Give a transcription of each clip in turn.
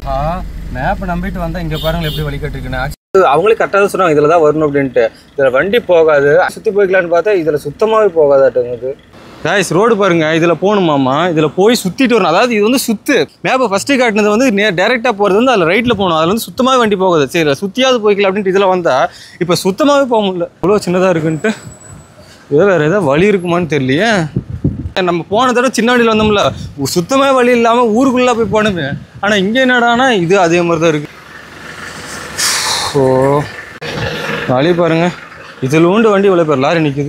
Map நம்பிட்டு வந்தா இங்க பாருங்க எப்படி வழி கட்டிருக்குன்னு அவங்களே கரெக்டாக தான் சொன்னாங்க இதில் தான் வரணும் அப்படின்ட்டு இதில் வண்டி போகாது சுற்றி போய்க்கலான்னு பார்த்தா இதில் சுத்தமாகவே போகாதாட்டுங்குது காய்ஸ் ரோடு பாருங்க இதில் போகணுமாமா இதில் போய் சுற்றிட்டு வரணும் அதாவது இது வந்து சுத்து மேப்பை ஃபஸ்ட்டு காட்டினது வந்து நே டேரெக்டாக போகிறது வந்து அதில் ரைட்டில் போகணும் அதில் வந்து சுத்தமாக வண்டி போகாது சரி இதுல சுற்றியாவது போய்க்கலாம் அப்படின்ட்டு இதில் வந்தால் இப்போ சுத்தமாகவே போக முடியல இவ்வளோ சின்னதாக இருக்குன்ட்டு ஏதோ வேறு ஏதாவது வழி இருக்குமான்னு தெரியலையே நம்ம போன தடவை சின்ன வண்டியில் வந்தோம்ல சுத்தமாக வழி இல்லாமல் ஊருக்குள்ளே போய் போனோமே ஆனால் இங்கே என்னடானா இது அதே மாதிரி தான் இருக்குது ஓ வழி பாருங்க இதில் உண்டு வண்டி இவ்வளோ பேர் லாரி நிற்குது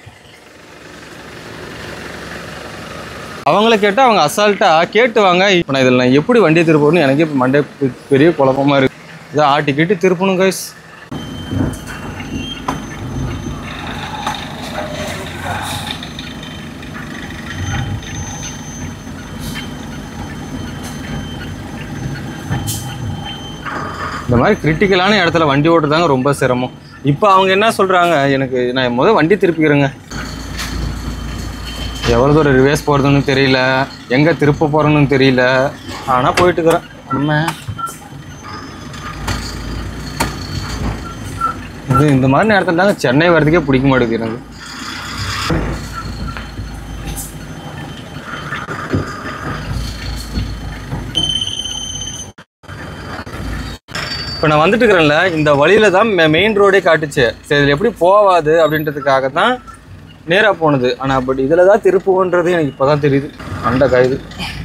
அவங்கள கேட்டால் அவங்க அசால்ட்டாக கேட்டு வாங்க இப்போ நான் இதில் நான் எப்படி வண்டியை திருப்பணும்னு எனக்கே இப்போ மண்டே பெ- பெரிய குழப்பமா இருக்கு இதை ஆட்டிக்கிட்டு திருப்பணும் கைஸ் இந்த மாதிரி கிரிட்டிக்கலான இடத்துல வண்டி ஓட்டுறதாங்க ரொம்ப சிரமம் இப்போ அவங்க என்ன சொல்கிறாங்க எனக்கு நான் முதல் வண்டி திருப்பிக்கிறேங்க எவ்வளோ தூரம் ரிவேஸ் போகிறதுன்னு தெரியல எங்கே திருப்ப போகிறோன்னு தெரியல ஆனால் போயிட்டு இருக்கிறேன் நம்ம இது இந்த மாதிரி நேரத்தில் தாங்க சென்னை வர்றதுக்கே பிடிக்க மாட்டேங்குது எனக்கு இப்போ நான் வந்துட்டு இருக்கிறேன்ல இந்த வழியில தான் மெயின் ரோடே காட்டுச்சு சரி இதில் எப்படி போவாது அப்படின்றதுக்காக தான் நேராக போனது ஆனால் பட் இதில் தான் திருப்புவோன்றது எனக்கு இப்போ தான் தெரியுது அண்ட காயுது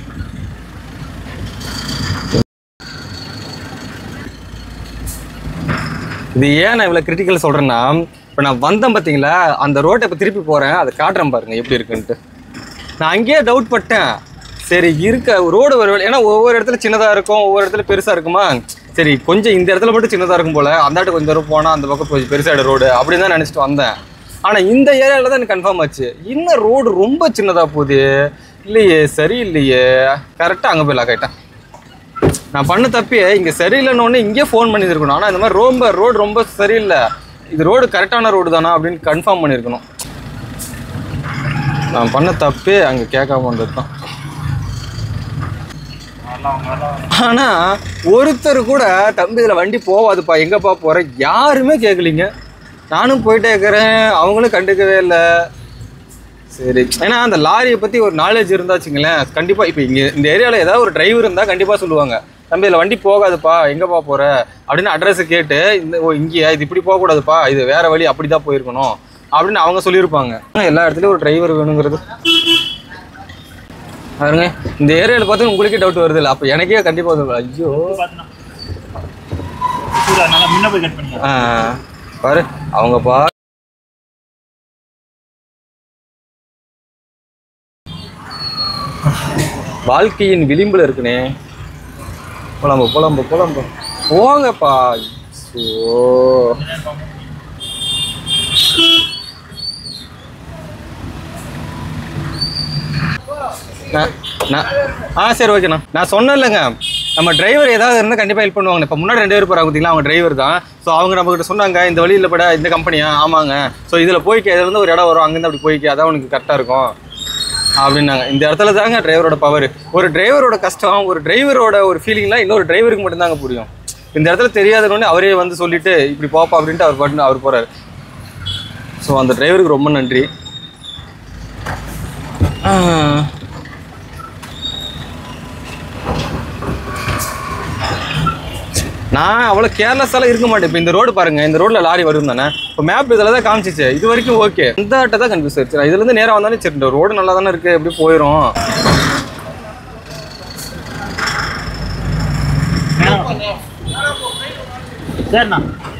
இது ஏன் நான் இவ்வளோ கிரிட்டிக்கல் சொல்கிறேன்னா இப்போ நான் வந்தேன் பார்த்தீங்களா அந்த ரோட்டை இப்போ திருப்பி போகிறேன் அதை காட்டுறேன் பாருங்க எப்படி இருக்குன்ட்டு நான் அங்கேயே டவுட் பட்டேன் சரி இருக்க ரோடு ஒரு ஏன்னா ஒவ்வொரு இடத்துல சின்னதாக இருக்கும் ஒவ்வொரு இடத்துல பெருசாக இருக்குமா சரி கொஞ்சம் இந்த இடத்துல மட்டும் சின்னதாக இருக்கும் போல் அந்தாட்டு கொஞ்சம் தூரம் போனால் அந்த பக்கம் கொஞ்சம் பெருசாகிடும் ரோடு அப்படின்னு தான் நினச்சிட்டு வந்தேன் ஆனால் இந்த ஏரியாவில் தான் எனக்கு கன்ஃபார்ம் ஆச்சு இன்னும் ரோடு ரொம்ப சின்னதாக போகுது இல்லையே சரியில்லையே கரெக்டாக அங்கே போய் லாக் ஆகிட்டேன் நான் பண்ண தப்பியே இங்கே சரியில்லைன்னு ஒன்று இங்கே ஃபோன் பண்ணியிருக்கணும் ஆனால் இந்த மாதிரி ரொம்ப ரோடு ரொம்ப சரியில்லை இது ரோடு கரெக்டான ரோடு தானா அப்படின்னு கன்ஃபார்ம் பண்ணியிருக்கணும் நான் பண்ண தப்பே அங்கே கேட்காம வந்தது தான் ஆனால் ஒருத்தர் கூட தம்பி இதில் வண்டி போவாதுப்பா எங்கப்பா போகிற யாருமே கேட்கலீங்க நானும் போயிட்டே இருக்கிறேன் அவங்களும் கண்டுக்கவே இல்லை சரி ஏன்னா அந்த லாரியை பற்றி ஒரு நாலேஜ் இருந்தாச்சுங்களேன் கண்டிப்பாக இப்போ இங்கே இந்த ஏரியாவில் ஏதாவது ஒரு டிரைவர் இருந்தால் கண்டிப்பாக சொல்லுவாங்க தம்பி இதில் வண்டி போகாதுப்பா எங்கேப்பா போகிற அப்படின்னு அட்ரஸ் கேட்டு இந்த ஓ இங்கேயா இது இப்படி போகக்கூடாதுப்பா இது வேற வழி அப்படி தான் போயிருக்கணும் அப்படின்னு அவங்க சொல்லியிருப்பாங்க ஆனா, எல்லா இடத்துலையும் ஒரு டிரைவர் வேணுங்கிறது பாருங்க இந்த ஏரியாவில் பார்த்து உங்களுக்கே டவுட் வருது இல்லை அப்போ எனக்கே கண்டிப்பாக வந்து ஐயோ நல்லா முன்ன போய் கட் பண்ணிக்கலாம் ஆ, பாரு அவங்க பா வாழ்க்கையின் விளிம்புல இருக்குனே புலம்பு புலம்பு புலம்பு போங்கப்பா ஐயோ நான் நான் ஆ சரி ஓகேண்ணா நான் சொன்னேன் இல்லைங்க நம்ம டிரைவர் ஏதாவது இருந்தால் கண்டிப்பாக ஹெல்ப் பண்ணுவாங்க இப்போ முன்னாடி ரெண்டு பேர் போகிறாங்க பார்த்தீங்களா அவங்க டிரைவர் தான் ஸோ அவங்க நம்மகிட்ட சொன்னாங்க இந்த வழியில் பட இந்த கம்பெனியா ஆமாங்க ஸோ இதில் போய்க்க இதுல இருந்து ஒரு இடம் வரும் அங்கேருந்து அப்படி போய்க்க அதான் உனக்கு கரெக்டாக இருக்கும் அப்படின்னாங்க இந்த இடத்துல தாங்க டிரைவரோட பவர் ஒரு டிரைவரோட கஷ்டம் ஒரு டிரைவரோட ஒரு ஃபீலிங்லாம் இன்னொரு டிரைவருக்கு மட்டும்தாங்க புரியும் இந்த இடத்துல தெரியாதவொடனே அவரே வந்து சொல்லிட்டு இப்படி போப்பா அப்படின்ட்டு அவர் பாட்டு அவர் போகிறாரு ஸோ அந்த டிரைவருக்கு ரொம்ப நன்றி ஆ. நான் அவ்வளோ கேர்லெஸ்ஸாலாம் இருக்க மாட்டேன் இப்போ இந்த ரோடு பாருங்க இந்த ரோட்ல லாரி வரும் தானே இப்போ மேப் இதில் தான் காமிச்சிச்சு இது வரைக்கும் ஓகே இந்த ஆட்டை தான் கன்ஃபியூஸ் ஆயிடுச்சு இதுலேருந்து நேராக வந்தாலும் சரி இந்த ரோடு நல்லா தானே இருக்கு எப்படி போயிடும் சரிண்ணா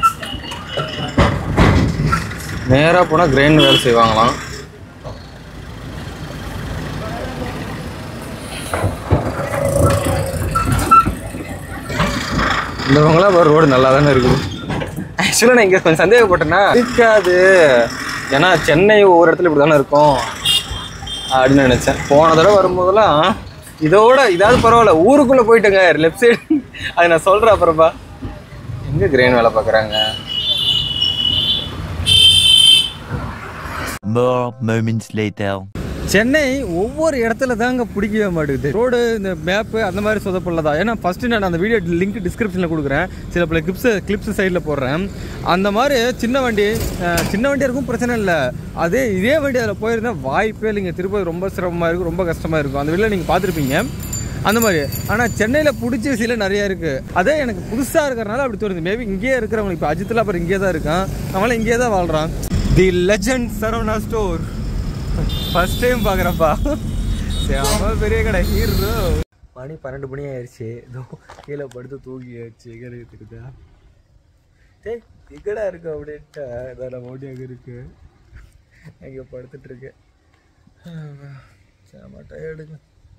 நேராக போனால் கிரெயின் வேலை செய்வாங்களாம் இந்தவங்களாம் ஒரு ரோடு நல்லா தானே இருக்குது ஆக்சுவலாக நான் இங்கே கொஞ்சம் சந்தேகப்பட்டேன்னா இருக்காது ஏன்னா சென்னை ஒவ்வொரு இடத்துல இப்படி தானே இருக்கும் அப்படின்னு நினச்சேன் போன தடவை வரும்போதெல்லாம் இதோட இதாவது பரவாயில்ல ஊருக்குள்ளே போயிட்டேங்க லெஃப்ட் சைடு அது நான் சொல்கிறேன் அப்புறப்பா எங்கே கிரெயின் வேலை பார்க்குறாங்க More moments later. சென்னை ஒவ்வொரு இடத்துல தாங்க பிடிக்கவே மாட்டேங்குது ரோடு இந்த மேப்பு அந்த மாதிரி சொதப்படல தான் ஏன்னா ஃபஸ்ட்டு நான் அந்த வீடியோ லிங்க் டிஸ்கிரிப்ஷனில் கொடுக்குறேன் சில பல கிளிப்ஸு கிளிப்ஸ் சைடில் போடுறேன் அந்த மாதிரி சின்ன வண்டி அஹ், சின்ன வண்டியாக இருக்கும் பிரச்சனை இல்லை அதே இதே வண்டி அதில் போயிருந்தா வாய்ப்பே இல்லைங்க திருப்பதி ரொம்ப சிரமமாக இருக்கும் ரொம்ப கஷ்டமாக இருக்கும் அந்த வீடியோ நீங்கள் பார்த்துருப்பீங்க அந்த மாதிரி ஆனால் சென்னையில் பிடிச்ச சில நிறைய இருக்குது அதே எனக்கு புதுசாக இருக்கிறனால அப்படி தோணுது மேபி இங்கேயே இருக்கிறவங்க இப்போ அஜித்தில் அப்புறம் இங்கே தான் இருக்கான் அவங்களாம் இங்கே தான் வாழ்கிறான் the legend Saravana store first time பார்க்குறப்பா செம பெரிய கடை ஹீரோ மணி பன்னெண்டு மணி ஆயிடுச்சு இதோ கீழே படுத்து தூங்கியாச்சு எங்கே இருக்குதா டேய் திகடா இருக்கு அப்படின்ட்டு இதான் நம்ம ஓடி அங்கே இருக்கு அங்கே படுத்துட்டு இருக்கேன் செம டயர்டுங்க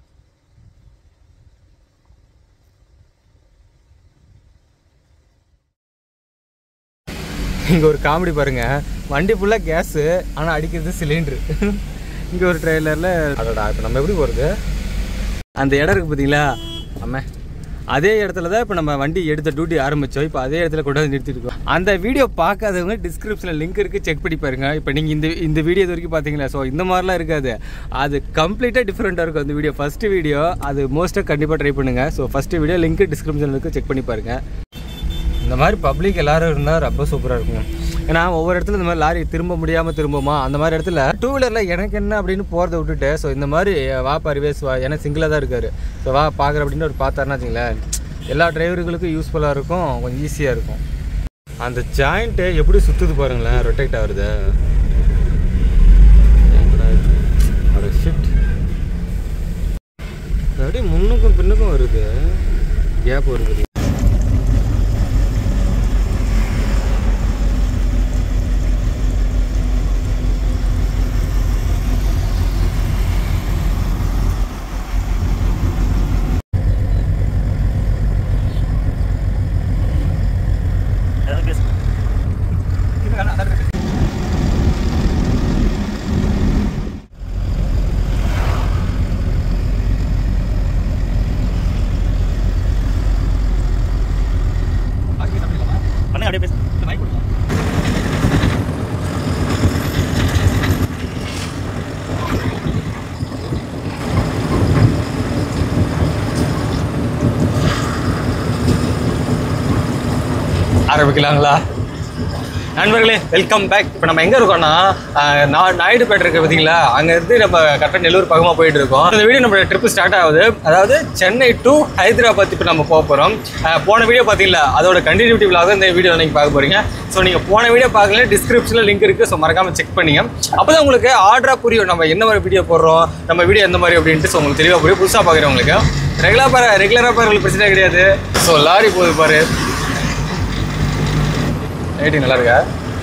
இங்கே ஒரு காமெடி பாருங்க வண்டி ஃபுல்லாக கேஸு ஆனால் அடிக்கிறது சிலிண்ட்ரு இங்கே ஒரு ட்ரெய்லரில் அடடா இப்போ நம்ம எப்படி போகிறது அந்த இடம் இருக்குது பார்த்தீங்களா அம்மா அதே இடத்துல தான் இப்போ நம்ம வண்டி எடுத்த டியூட்டி ஆரம்பித்தோம் இப்போ அதே இடத்துல கொண்டு வந்து நிறுத்திட்டு இருக்கோம் அந்த வீடியோ பார்க்காதவங்க டிஸ்கிரிப்ஷனில் லிங்க் இருக்குது செக் பண்ணி பாருங்க இப்போ நீங்கள் இந்த இந்த வீடியோ இது வரைக்கும் பார்த்தீங்களா ஸோ இந்த மாதிரிலாம் இருக்காது அது கம்ப்ளீட்டாக டிஃப்ரெண்ட்டாக இருக்கும் அந்த வீடியோ ஃபஸ்ட்டு வீடியோ அது மோஸ்ட்டாக கண்டிப்பாக ட்ரை பண்ணுங்கள் ஸோ ஃபஸ்ட்டு வீடியோ லிங்க் டிஸ்கிரிப்ஷனில் இருக்குது செக் பண்ணி பாருங்கள் இந்த மாதிரி பப்ளிக் எல்லாரும் இருந்தால் ரொம்ப சூப்பராக இருக்கும் ஏன்னா ஒவ்வொரு இடத்துல இந்த மாதிரி லாரி திரும்ப முடியாமல் திரும்புமா அந்த மாதிரி இடத்துல டூ வீலரில் எனக்கு என்ன அப்படின்னு போகிறத விட்டுட்டு ஸோ இந்த மாதிரி வா பரிவேஸ் வா ஏன்னா சிங்கிளாக தான் இருக்காரு ஸோ வா பார்க்குற அப்படின்னு ஒரு பார்த்தாருன்னா வச்சுங்களேன் எல்லா டிரைவர்களுக்கும் யூஸ்ஃபுல்லாக இருக்கும் கொஞ்சம் ஈஸியாக இருக்கும் அந்த ஜாயிண்ட்டு எப்படி சுற்றுது பாருங்களேன் ரொட்டேட் ஆகுறது அது ஷிஃப்ட் அப்படியே முன்னுக்கும் பின்னுக்கும் வருது கேப் வருது ஏதாவது பேசு பண்ணுங்க அப்படியே பேசு மைக் கொடுங்க ஆரம்பிக்கலாங்களா நண்பர்களே வெல்கம் பேக் இப்போ நம்ம எங்கே இருக்கோம்னா ஆஹ், நா- நாயுடுபேட்டை இருக்கு பார்த்தீங்களா அங்கேருந்து நம்ம கரெக்டாக நெல்லூர் பக்கமாக போயிட்டு இருக்கோம் இந்த வீடியோ நம்ம ட்ரிப்பு ஸ்டார்ட் ஆகுது அதாவது சென்னை டு ஹைதராபாத் இப்போ நம்ம போக போகிறோம் போன வீடியோ பார்த்தீங்களா அதோட கண்டினியூட்டி விலாக இந்த வீடியோ நீங்கள் பார்க்க போகிறீங்க ஸோ நீங்கள் போன வீடியோ பார்க்கல டிஸ்கிரிப்ஷனில் லிங்க் இருக்குது ஸோ மறக்காமல் செக் பண்ணிங்க அப்போ தான் உங்களுக்கு ஆர்டராக புரியும் நம்ம என்ன மாதிரி வீடியோ போடுறோம் நம்ம வீடியோ எந்த மாதிரி அப்படின்ட்டு ஸோ உங்களுக்கு தெளிவாக புரியும் புதுசாக பார்க்குறவங்களுக்கு ரெகுலராக பாரு ரெகுலராக பாருங்களுக்கு பிரச்சனை கிடையாது ஸோ லாரி போகுது பாரு லைட்டிங் நல்லா இருக்கா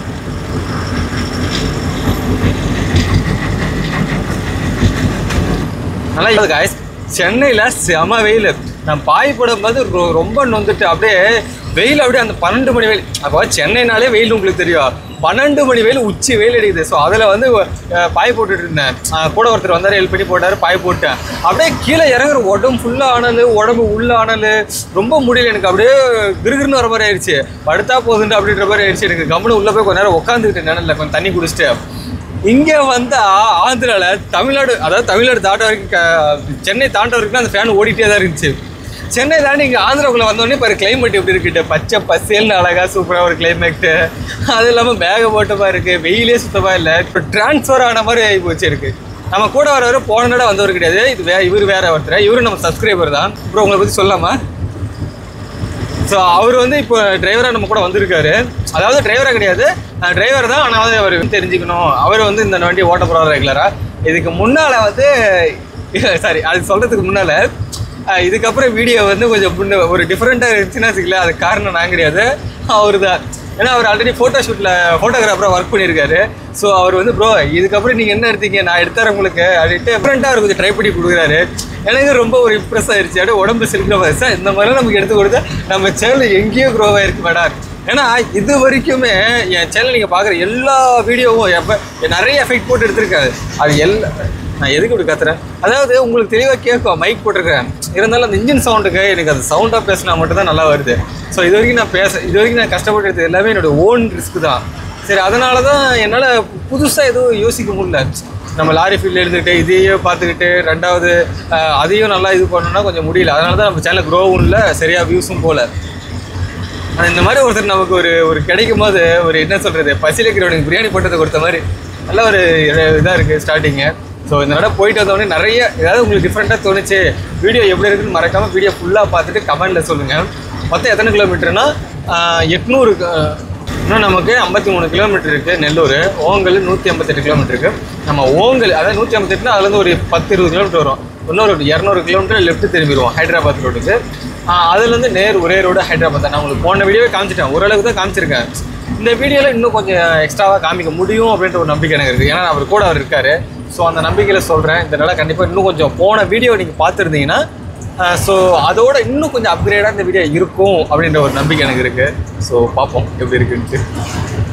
நல்லா இருக்குது guys சென்னையில் செம வெயில் நான் பாய் போடும்போது ரொ- ரொம்ப நொந்துட்டு அப்படியே வெயில் அப்படியே அந்த பன்னெண்டு மணி வெயில் அப்போ சென்னைனாலே வெயில் உங்களுக்கு தெரியும் பன்னெண்டு மணி வெயில் உச்சி வெயில் அடிக்குது ஸோ அதில் வந்து அஹ், பாய் போட்டுட்டு இருந்தேன் அஹ், கூட ஒருத்தர் வந்தார் ஹெல்ப் பண்ணி போட்டார் பாய் போட்டேன் அப்படியே கீழே இறங்குற உடம்பு ஃபுல்லாக ஆனல் உடம்பு உள்ள ஆனல் ரொம்ப முடியல எனக்கு அப்படியே கிருகிருன்னு வர மாதிரி ஆயிடுச்சு படுத்தா போகுதுண்டு அப்படின்ற மாதிரி ஆயிடுச்சு எனக்கு கம்முனு உள்ளே போய் கொஞ்ச நேரம் உட்காந்துக்கிட்டேன் நினைல கொஞ்சம் தண்ணி குடிச்சிட்டு இங்கே வந்தா ஆந்திரால தமிழ்நாடு அதாவது தமிழ்நாடு தாண்ட வரைக்கும் க- சென்னை தாண்ட வரைக்கும் அந்த ஃபேன் ஓடிட்டே தான் இருந்துச்சு சென்னை தாண்டி இங்கே ஆந்திராக்குள்ள வந்தோடனே பாரு கிளைமேட் எப்படி இருக்குட்டு பச்சை பசேல்னு அழகா சூப்பராக ஒரு கிளைமேட்டு அது இல்லாமல் மேகமூட்டமாக இருக்கு வெயிலே சுத்தமாக இல்லை இப்போ டிரான்ஸ்ஃபர் ஆன மாதிரி ஆகி போச்சு இருக்கு நம்ம கூட வரவர் போன நட வந்தவர் கிடையாது இது வே இவர் வேற ஒருத்தர் இவரு நம்ம சப்ஸ்கிரைபர் தான் அப்புறம் உங்களை பற்றி சொல்லாமா ஸோ அவர் வந்து இப்போ டிரைவராக நம்ம கூட வந்திருக்காரு அதாவது டிரைவராக கிடையாது டிரைவர் தான் ஆனால் வந்து அவர் தெரிஞ்சுக்கணும் அவர் வந்து இந்த வண்டியை ஓட்ட போகிறார் ரெகுலராக இதுக்கு முன்னால் வந்து சாரி அது சொல்கிறதுக்கு முன்னால் இதுக்கப்புறம் வீடியோ வந்து கொஞ்சம் முன்ன ஒரு டிஃப்ரெண்ட்டாக இருந்துச்சுன்னா வச்சுக்கல அது காரணம் நான் கிடையாது அவர் தான் ஏன்னா அவர் ஆல்ரெடி ஃபோட்டோ ஷூட்டில் ஃபோட்டோகிராஃபராக ஒர்க் பண்ணியிருக்காரு ஸோ அவர் வந்து ப்ரோ இதுக்கப்புறம் நீங்கள் என்ன எடுத்தீங்க நான் எடுத்துறேன் உங்களுக்கு அப்படின்ட்டு டிஃப்ரெண்ட்டாக அவர் கொஞ்சம் ட்ரை பண்ணி கொடுக்குறாரு எனக்கு ரொம்ப ஒரு இம்ப்ரெஸ் ஆயிருச்சு அப்படியே உடம்பு சிலுக்கிற சார் இந்த மாதிரிலாம் நமக்கு எடுத்து கொடுத்தா நம்ம சேனல் எங்கேயோ க்ரோ ஆயிருக்கு மேடம் ஏன்னா இது வரைக்குமே என் சேனல் நீங்கள் பார்க்குற எல்லா வீடியோவும் எப்போ நிறைய எஃபெக்ட் போட்டு எடுத்திருக்காரு அது எல்லா நான் எதுக்கு இப்படி கத்துறேன் அதாவது உங்களுக்கு தெளிவாக கேட்கும் மைக் போட்டிருக்கேன் இருந்தாலும் அந்த இன்ஜின் சவுண்டுக்கு எனக்கு அது சவுண்டாக பேசினா மட்டும் தான் நல்லா வருது ஸோ இது வரைக்கும் நான் பேச இது வரைக்கும் நான் கஷ்டப்பட்டு எடுத்தது எல்லாமே என்னோட ஓன் ரிஸ்க் தான் சரி அதனால தான் என்னால் புதுசாக எதுவும் யோசிக்க முடியல நம்ம லாரி ஃபீல்டில் இருந்துக்கிட்டு இதையே பார்த்துக்கிட்டு ரெண்டாவது அஹ், அதையும் நல்லா இது பண்ணணும்னா கொஞ்சம் முடியல அதனால தான் நம்ம சேனல் க்ரோவும் இல்லை சரியாக வியூஸும் போகல ஆனா இந்த மாதிரி ஒருத்தர் நமக்கு ஒரு ஒரு கிடைக்கும் போது ஒரு என்ன சொல்கிறது பசியில் இருக்கிறவனுக்கு பிரியாணி போட்டதை கொடுத்த மாதிரி நல்ல ஒரு இதாக இருக்குது ஸ்டார்டிங்கு ஸோ இந்த நட போயிட்டு வந்தோடனே நிறைய ஏதாவது உங்களுக்கு டிஃப்ரெண்ட்டாக தோணுச்சு வீடியோ எப்படி இருக்குன்னு மறக்காமல் வீடியோ ஃபுல்லாக பார்த்துட்டு கமெண்ட்டில் சொல்லுங்கள் மொத்தம் எத்தனை கிலோமீட்டர்னா எட்நூறு இன்னும் நமக்கு ஐம்பத்தி மூணு கிலோமீட்டர் இருக்குது நெல்லூர் ஓங்கல் நூற்றி ஐம்பத்தெட்டு கிலோமீட்டர் இருக்குது நம்ம ஓங்கல் அதாவது நூற்றி ஐம்பத்தெட்டுனா அதுலேருந்து ஒரு பத்து இருபது கிலோமீட்டர் வரும் இன்னொரு இரநூறு கிலோமீட்டர் லெஃப்ட் திரும்பிடுவோம் ஹைதராபாத் ரோடுக்கு அதுலேருந்து நேர் ஒரே ரோடு ஹைதராபாத் தான் நான் உங்களுக்கு போன வீடியோவே காமிச்சிட்டேன் ஓரளவுக்கு தான் காமிச்சிருக்கேன் இந்த வீடியோவில் இன்னும் கொஞ்சம் எக்ஸ்ட்ராவாக காமிக்க முடியும் அப்படின்ற ஒரு நம்பிக்கை எனக்கு இருக்குது ஏன்னா அவர் கூட அவர் இருக்கார் ஸோ அந்த நம்பிக்கையில் சொல்கிறேன் இந்த நாள் கண்டிப்பாக இன்னும் கொஞ்சம் போன வீடியோ நீங்கள் பார்த்துருந்தீங்கன்னா ஸோ அதோட இன்னும் கொஞ்சம் அப்கிரேடாக இந்த வீடியோ இருக்கும் அப்படின்ற ஒரு நம்பிக்கை எனக்கு இருக்குது ஸோ பார்ப்போம் எப்படி இருக்குன்ட்டு